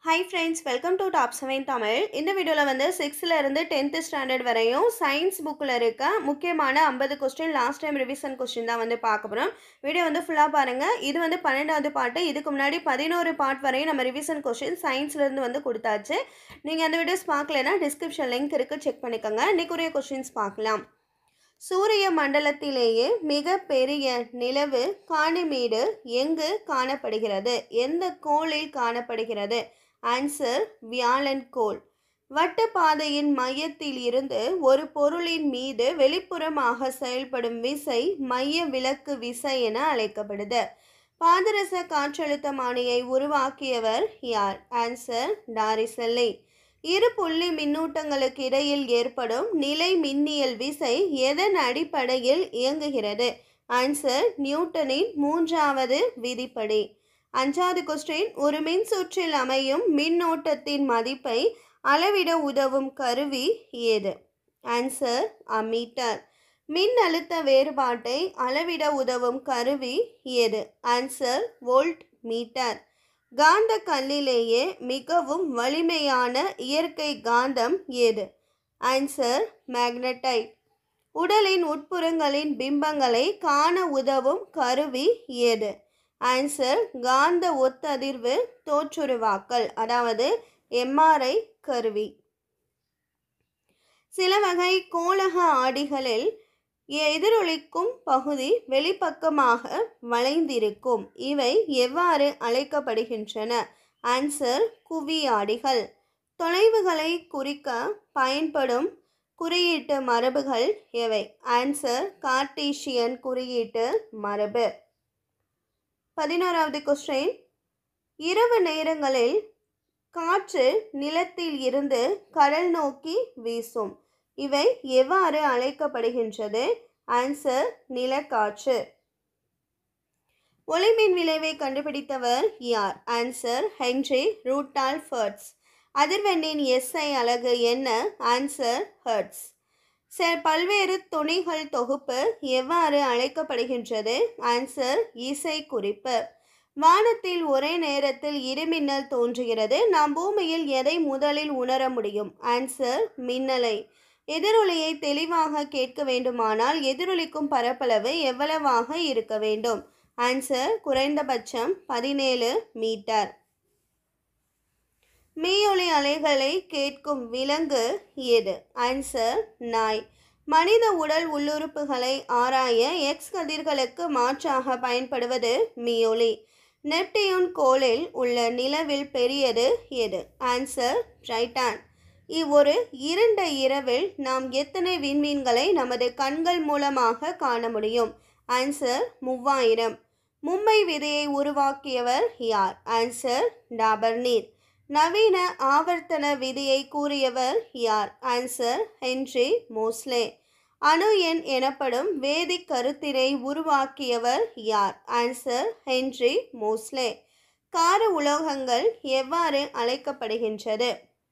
high friends welcome to top seven Tamil இந்த வீடியோவில் வந்து சிக்ஸ்த்தில் இருந்து டென்த்து ஸ்டாண்டர்ட் வரையும் சயின்ஸ் புக்கில் இருக்க முக்கியமான ஐம்பது question last time revision question தான் வந்து பார்க்க போகிறோம் வீடியோ வந்து ஃபுல்லாக பாருங்கள் இது வந்து பன்னெண்டாவது பாட்டு இதுக்கு முன்னாடி பதினோரு பார்ட் வரையும் நம்ம ரிவிஷன் கொஸ்டின் சயின்ஸ்லேருந்து வந்து கொடுத்தாச்சு நீங்கள் அந்த வீடியோஸ் பார்க்கலன்னா டிஸ்கிரிப்ஷன் லிங்க் இருக்குது செக் பண்ணிக்கோங்க இன்னைக்குரிய கொஸ்டின்ஸ் பார்க்கலாம் சூரிய மண்டலத்திலேயே மிக பெரிய நிலவு காணிமீடு எங்கு காணப்படுகிறது எந்த கோளில் காணப்படுகிறது ஆன்சர் வியாழன் கோள் வட்டப்பாதையின் மையத்தில் இருந்து ஒரு பொருளின் மீது வெளிப்புறமாக செயல்படும் விசை மைய விலக்கு விசை என அழைக்கப்படுது பாதரச காற்றழுத்தமானியை உருவாக்கியவர் யார் ஆன்சர் டாரிசெல்லை இரு புள்ளி மின்னூட்டங்களுக்கு இடையில் ஏற்படும் நிலை மின்னியல் விசை எதன் அடிப்படையில் இயங்குகிறது ஆன்சர் நியூட்டனின் மூன்றாவது விதிப்படி அஞ்சாவது கொஸ்டின் ஒரு மின்சுற்றில் அமையும் மின்னோட்டத்தின் மதிப்பை அளவிட உதவும் கருவி ஏது ஆன்சர் அம்மீட்டர் மின் அழுத்த வேறுபாட்டை அளவிட உதவும் கருவி ஏது ஆன்சர் வோல்ட் மீட்டர் காந்த கல்லிலேயே மிகவும் வலிமையான இயற்கை காந்தம் ஏது ஆன்சர் மேக்னடைட் உடலின் உட்புறங்களின் பிம்பங்களை காண உதவும் கருவி ஏது ஆன்சர் காந்த ஒத்ததிர்வு தோற்றுருவாக்கல் அதாவது எம்ஆர்ஐ கருவி சில வகை கோளக ஆடிகளில் எதிரொலிக்கும் பகுதி வெளிப்பக்கமாக வளைந்திருக்கும் இவை எவ்வாறு அழைக்கப்படுகின்றன ஆன்சர் குவியாடிகள் தொலைவுகளை குறிக்க பயன்படும் குறியீட்டு மரபுகள் எவை ஆன்சர் கார்டீசியன் குறியீட்டு மரபு பதினோராவது கொஸ்டின் இரவு நேரங்களில் காற்று நிலத்தில் இருந்து கடல் நோக்கி வீசும் இவை எவ்வாறு அழைக்கப்படுகின்றது ஆன்சர் நிலக்காற்று ஒளிமின் விளைவை கண்டுபிடித்தவர் யார் ஆன்சர் ஹென்ரி ரூட்டால் ஃபர்ட்ஸ் அதிர்வெண்ணின் எஸ்ஐ அலகு என்ன ஆன்சர் ஹர்ட்ஸ் ச பல்வேறு துணிகள் தொகுப்பு எவ்வாறு அழைக்கப்படுகின்றது ஆன்சர் இசை குறிப்பு வானத்தில் ஒரே நேரத்தில் இருமின்னல் தோன்றுகிறது நாம் பூமியில் எதை முதலில் உணர முடியும் ஆன்சர் மின்னலை எதிரொலியை தெளிவாக கேட்க வேண்டுமானால் எதிரொலிக்கும் பரப்பளவு எவ்வளவாக இருக்க வேண்டும் ஆன்சர் குறைந்தபட்சம் பதினேழு மீட்டர் மீயொலி அலைகளை கேட்கும் விலங்கு எது ஆன்சர் நாய் மனித உடல் உள்ளுறுப்புகளை ஆராய எக்ஸ் கதிர்களுக்கு மாற்றாக பயன்படுவது மீயொலி நெப்டியூன் கோளில் உள்ள நிலவில் பெரியது எது ஆன்சர் டைட்டான் இவ்வொரு இருண்ட இரவில் நாம் எத்தனை விண்மீன்களை நமது கண்கள் மூலமாக காண முடியும் ஆன்சர் மூவாயிரம் மும்பை விதையை உருவாக்கியவர் யார் ஆன்சர் டாபர்னீர் நவீன ஆவர்த்தன விதியை கூறியவர் யார் ஆன்சர் ஹென்ரி மோஸ்லே அணு எண் எனப்படும் வேதிக் கருத்தினை உருவாக்கியவர் யார் ஆன்சர் ஹென்ரி மோஸ்லே கார உலோகங்கள் எவ்வாறு அழைக்கப்படுகின்றது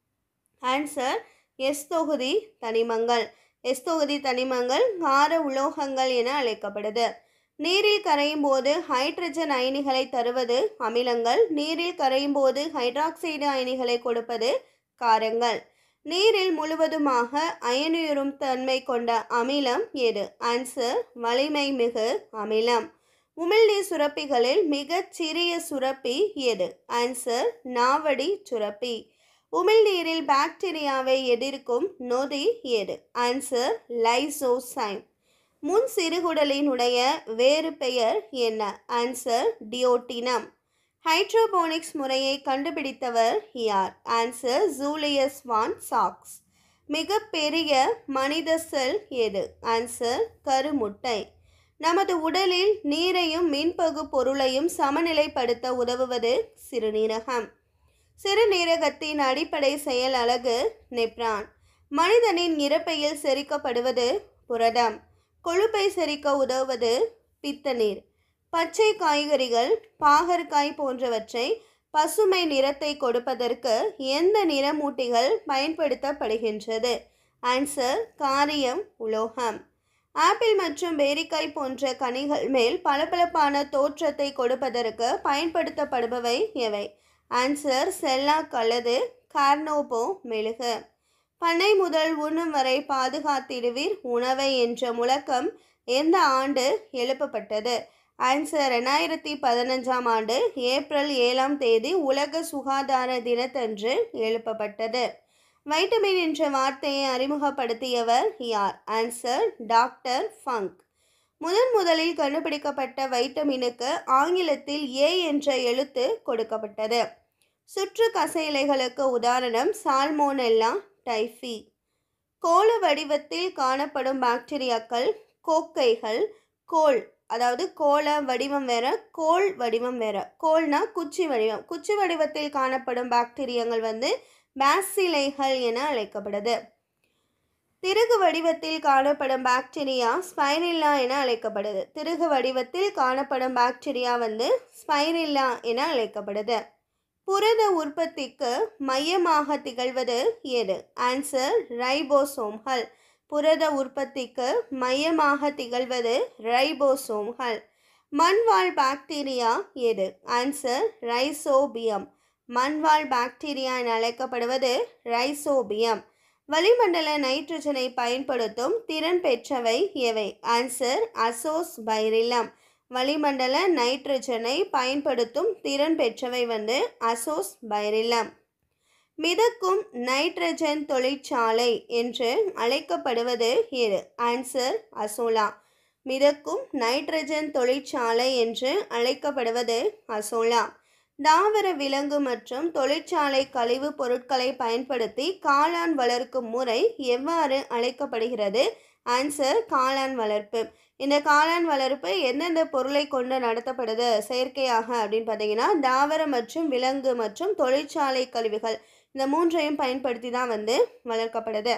ஆன்சர் எஸ் தொகுதி தனிமங்கள் எஸ் தொகுதி தனிமங்கள் கார உலோகங்கள் என அழைக்கப்படுது நீரில் கரையும் போது ஹைட்ரஜன் அயனிகளை தருவது அமிலங்கள் நீரில் கரையும் போது ஹைட்ராக்சைடு அயனிகளை கொடுப்பது காரங்கள் நீரில் முழுவதுமாக அயனுறும் தன்மை கொண்ட அமிலம் எது ஆன்சர் வலிமை மிகு அமிலம் உமிழ்நீர் சுரப்பிகளில் மிகச் சிறிய சுரப்பி எது ஆன்சர் நாவடி சுரப்பி உமிழ்நீரில் பாக்டீரியாவை எதிர்க்கும் நொதி எது ஆன்சர் லைசோசைம் முன் சிறுகுடலினுடைய வேறு பெயர் என்ன ஆன்சர் டியோட்டினம் ஹைட்ரோபோனிக்ஸ் முறையை கண்டுபிடித்தவர் யார் ஆன்சர் ஜூலியஸ் வான் சாக்ஸ் மிக பெரிய மனித செல் எது ஆன்சர் கருமுட்டை நமது உடலில் நீரையும் மின்பகு பொருளையும் சமநிலைப்படுத்த உதவுவது சிறுநீரகம் சிறுநீரகத்தின் அடிப்படை செயல் அலகு நெப்ரான் மனிதனின் இறப்பையில் செரிக்கப்படுவது புரதம் கொழுப்பை செரிக்க உதவுவது பித்தநீர் பச்சை காய்கறிகள் பாகற்காய் போன்றவற்றை பசுமை நிறத்தை கொடுப்பதற்கு எந்த நிறமூட்டிகள் பயன்படுத்தப்படுகின்றது ஆன்சர் காரியம் உலோகம் ஆப்பிள் மற்றும் பேரிக்காய் போன்ற கனிகள் மேல் பளபளப்பான தோற்றத்தை கொடுப்பதற்கு பயன்படுத்தப்படுபவை எவை ஆன்சர் செல்லாக் அல்லது கார்னோபோ மெழுகு பண்ணை முதல் உண்ணும் வரை பாதுகாத்திடுவீர் உணவை என்ற முழக்கம் எந்த ஆண்டு எழுப்பப்பட்டது ஆன்சர் ரெண்டாயிரத்தி பதினஞ்சாம் ஆண்டு ஏப்ரல் ஏழாம் தேதி உலக சுகாதார தினத்தன்று எழுப்பப்பட்டது வைட்டமின் என்ற வார்த்தையை அறிமுகப்படுத்தியவர் யார் ஆன்சர் டாக்டர் ஃபங்க் முதன் முதலில் கண்டுபிடிக்கப்பட்ட வைட்டமினுக்கு ஆங்கிலத்தில் ஏ என்ற எழுத்து கொடுக்கப்பட்டது சுற்று கசையிலைகளுக்கு உதாரணம் சால்மோனெல்லா டைஃபி கோள வடிவத்தில் காணப்படும் பாக்டீரியாக்கள் கோக்கைகள் கோல் அதாவது கோள வடிவம் வேற கோள் வடிவம் வேற கோல்னா குச்சி வடிவம் குச்சி வடிவத்தில் காணப்படும் பாக்டீரியங்கள் வந்து பேசிலைகள் என அழைக்கப்படுது திருகு வடிவத்தில் காணப்படும் பாக்டீரியா ஸ்பைரில்லா என அழைக்கப்படுது திருகு வடிவத்தில் காணப்படும் பாக்டீரியா வந்து ஸ்பைரில்லா என அழைக்கப்படுது புரத உற்பத்திக்கு மையமாக திகழ்வது எது ஆன்சர் ரைபோசோம்கள் புரத உற்பத்திக்கு மையமாக திகழ்வது ரைபோசோம்கள் மண்வாழ் பாக்டீரியா எது ஆன்சர் ரைசோபியம் மண்வாழ் பாக்டீரியா என அழைக்கப்படுவது ரைசோபியம் வளிமண்டல நைட்ரஜனை பயன்படுத்தும் திறன் பெற்றவை எவை ஆன்சர் அசோஸ் பைரிலம் வளிமண்டல நைட்ரஜனை பயன்படுத்தும் திறன் பெற்றவை வந்து அசோஸ் பைரிலம் மிதக்கும் நைட்ரஜன் தொழிற்சாலை என்று அழைக்கப்படுவது எது ஆன்சர் அசோலா மிதக்கும் நைட்ரஜன் தொழிற்சாலை என்று அழைக்கப்படுவது அசோலா தாவர விலங்கு மற்றும் தொழிற்சாலை கழிவு பொருட்களை பயன்படுத்தி காளான் வளர்க்கும் முறை எவ்வாறு அழைக்கப்படுகிறது ஆன்சர் காளான் வளர்ப்பு இந்த காளான் வளர்ப்பு எந்தெந்த பொருளை கொண்டு நடத்தப்படுது செயற்கையாக அப்படின்னு பார்த்தீங்கன்னா தாவர மற்றும் விலங்கு மற்றும் தொழிற்சாலை கழிவுகள் இந்த மூன்றையும் பயன்படுத்தி தான் வந்து வளர்க்கப்படுது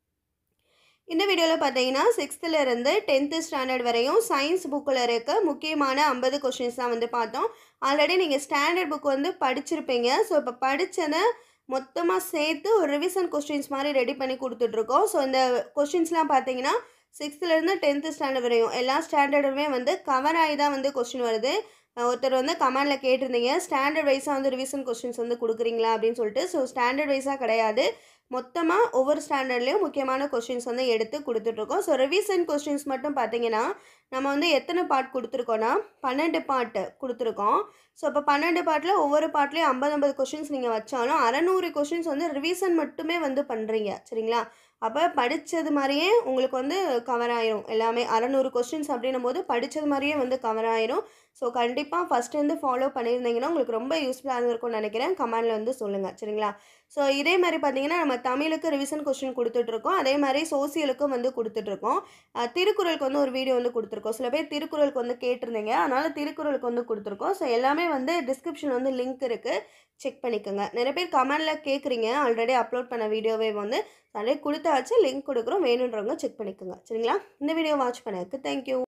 இந்த வீடியோவில் பார்த்தீங்கன்னா சிக்ஸ்த்தில் இருந்து டென்த்து ஸ்டாண்டர்ட் வரையும் சயின்ஸ் புக்கில் இருக்க முக்கியமான ஐம்பது கொஷின்ஸ் தான் வந்து பார்த்தோம் ஆல்ரெடி நீங்கள் ஸ்டாண்டர்ட் புக் வந்து படிச்சிருப்பீங்க ஸோ இப்போ படித்ததை மொத்தமாக சேர்த்து ஒரு ரிவிஷன் கொஸ்டின்ஸ் மாதிரி ரெடி பண்ணி கொடுத்துட்ருக்கோம் ஸோ இந்த கொஷின்ஸ்லாம் பார்த்தீங்கன்னா சிக்ஸ்த்துலேருந்து டென்த்து ஸ்டாண்டர்ட் வரையும் எல்லா ஸ்டாண்டர்டுமே வந்து கவர் ஆகி தான் வந்து கொஸ்டின் வருது ஒருத்தர் வந்து கமெண்டில் கேட்டிருந்தீங்க ஸ்டாண்டர்ட் வைஸாக வந்து ரிவிஷன் கொஸ்டின்ஸ் வந்து கொடுக்குறீங்களா அப்படின்னு சொல்லிட்டு ஸோ ஸ்டாண்டர்ட் வைஸாக கிடையாது மொத்தமாக ஒவ்வொரு ஸ்டாண்டர்ட்லேயும் முக்கியமான கொஸ்டின்ஸ் வந்து எடுத்து கொடுத்துட்ருக்கோம் ஸோ ரிவிஷன் கொஸ்டின்ஸ் மட்டும் பார்த்தீங்கன்னா நம்ம வந்து எத்தனை பார்ட் கொடுத்துருக்கோன்னா பன்னெண்டு பார்ட்டு கொடுத்துருக்கோம் ஸோ இப்போ பன்னெண்டு பார்ட்டில் ஒவ்வொரு பார்ட்லேயும் ஐம்பது ஐம்பது கொஷின்ஸ் நீங்கள் வச்சாலும் அறநூறு கொஷின்ஸ் வந்து ரிவிஷன் மட்டுமே வந்து பண்ணுறீங்க சரிங்களா அப்போ படித்தது மாதிரியே உங்களுக்கு வந்து கவர் ஆயிரும் எல்லாமே அறநூறு கொஸ்டின்ஸ் அப்படின்னும் போது படித்தது மாதிரியே வந்து கவர் ஆயிரும் ஸோ கண்டிப்பாக ஃபஸ்ட்டு ஃபாலோ பண்ணியிருந்தீங்கன்னா உங்களுக்கு ரொம்ப யூஸ்ஃபுல்லாக இருந்திருக்கும்னு நினைக்கிறேன் கமெண்டில் வந்து சொல்லுங்கள் சரிங்களா ஸோ இதே மாதிரி பார்த்தீங்கன்னா நம்ம தமிழுக்கு ரிவிஷன் கொஸ்டின் கொடுத்துட்ருக்கோம் அதே மாதிரி சோசியலுக்கும் வந்து கொடுத்துட்ருக்கோம் அஹ் திருக்குறளுக்கு வந்து ஒரு வீடியோ வந்து கொடுத்துருக்கோம் சில பேர் திருக்குறளுக்கு வந்து கேட்டிருந்தீங்க அதனால் திருக்குறளுக்கு வந்து கொடுத்துருக்கோம் ஸோ எல்லாமே வந்து டிஸ்கிரிப்ஷன் வந்து லிங்க் இருக்குது செக் பண்ணிக்கோங்க நிறைய பேர் கமெண்டில் கேட்குறீங்க ஆல்ரெடி அப்லோட் பண்ண வீடியோவே வந்து ஆல்ரெடி கொடுத்தாச்சு லிங்க் கொடுக்குறோம் வேணுன்றவங்க செக் பண்ணிக்கோங்க சரிங்களா இந்த வீடியோ வாட்ச் பண்ணதுக்கு தேங்க்யூ